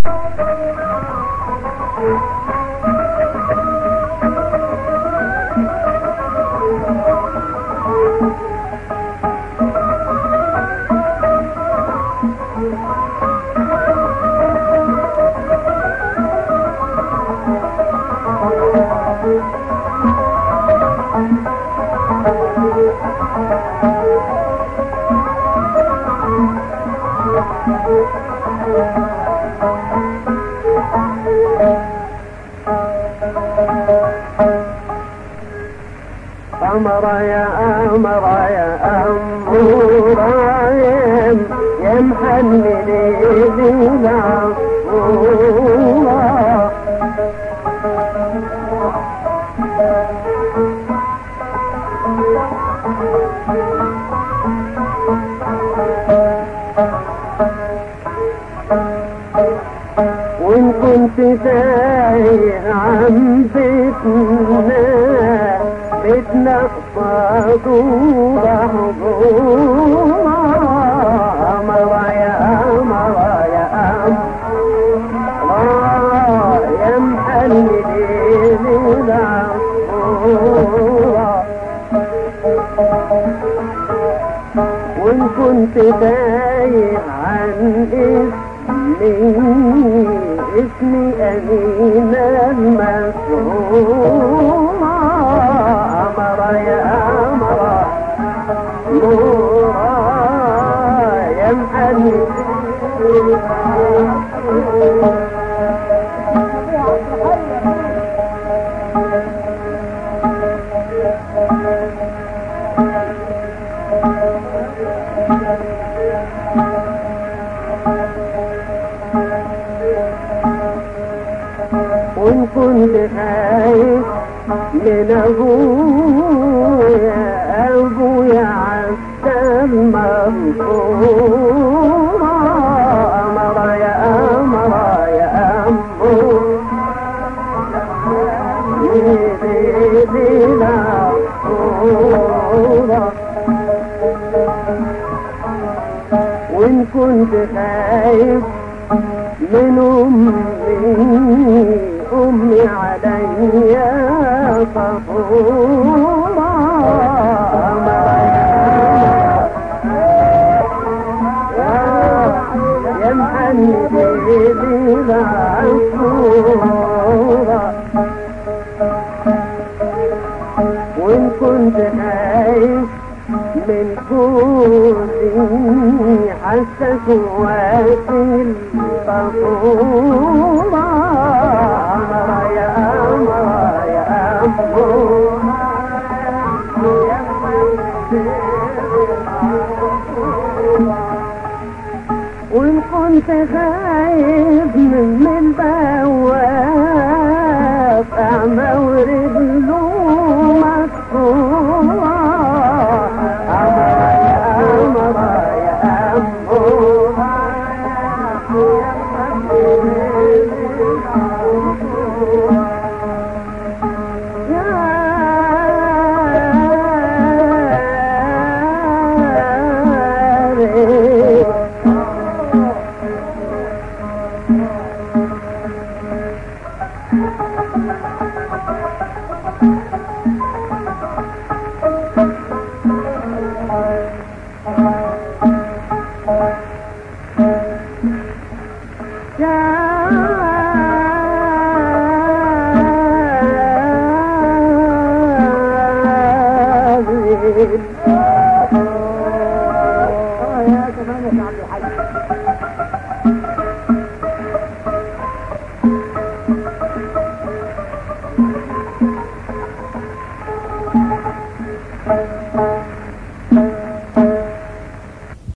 أمر يا أمر يا أمور يا يا محمد ذينا وإن كنت تايه عن بيتنا بيتنا مقصود حضورا أمر يا أمر يا أمر يا محللين العصفورة وإن كنت تايه عن اسمي اسمي أمين المسرور أمر يا أمر نورا يا محمد وإن كنت خايف من أبويا أبويا عسى المنصور أمر يا أمر يا أمر يدينا وإن كنت خايف من أمي أمي علي صفورا يا محمد بلا عصورة وإن كنت خايف من كوني حسك واسي الفخورة أمر يا أمر يا أمر يا وإن كنت خايف من البواب أعمى ورجله مكسورة أمر يا أمر يا أمر يا